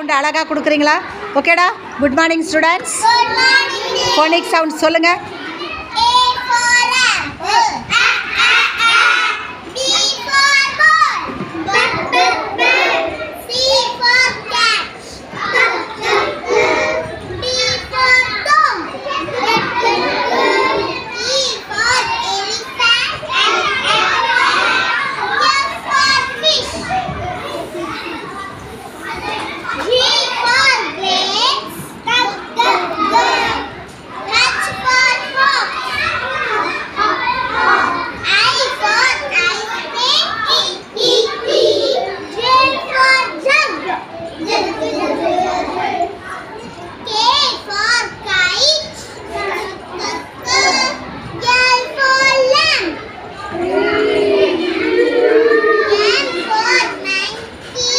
Sound அழகாக கொடுக்குறீங்களா ஓகேடா good morning students Good morning. Phonic sound சொல்லுங்கள் A for apple. A, a, a. B for ball. B, b, b. C for cat. C, c, c. D for dog. D, d, d. E for elephant. F, F, F. F for fish. G for grapes. G, g, g. H for frog. I for ice cream. E, e, e. J for jug. Jug, jug, jug. K for kite. L for lamp. M for monkey.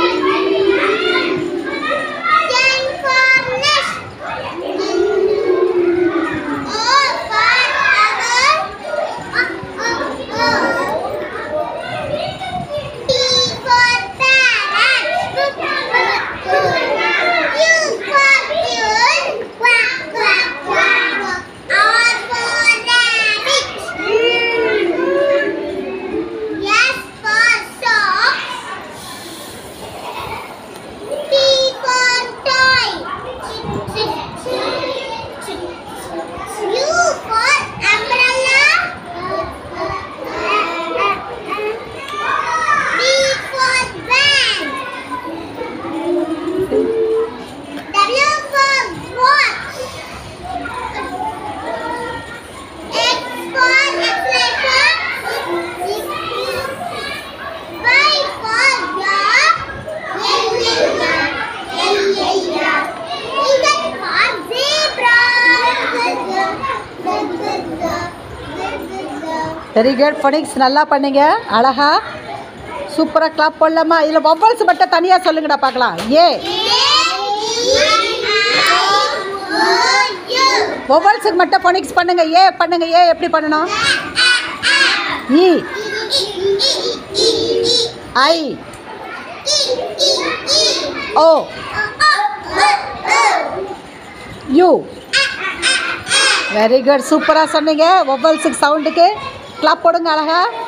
N for nest. O for owl. P for parrot. U for mule. Quack, quack, quack. R for rabbit. S for socks. T for toy. U for umbrella. V for van. W for watch. X for accelerator. Y for dog. Z for zebra. Very good phonics நல்லா பண்ணீங்க அழகா சூப்பராக clap பண்ணலாமா இதில் vowels மட்டும் தனியாக சொல்லுங்கடா பார்க்கலாம் ஏ வவ்வல்ஸுக்கு மட்டும் ஃபோனிக்ஸ் பண்ணுங்க ஏ பண்ணுங்க ஏ எப்படி பண்ணணும் E I O U very good சூப்பராக சொன்னீங்க வவ்வல்ஸுக்கு சவுண்டுக்கு கிளாப் போடுங்க அழகா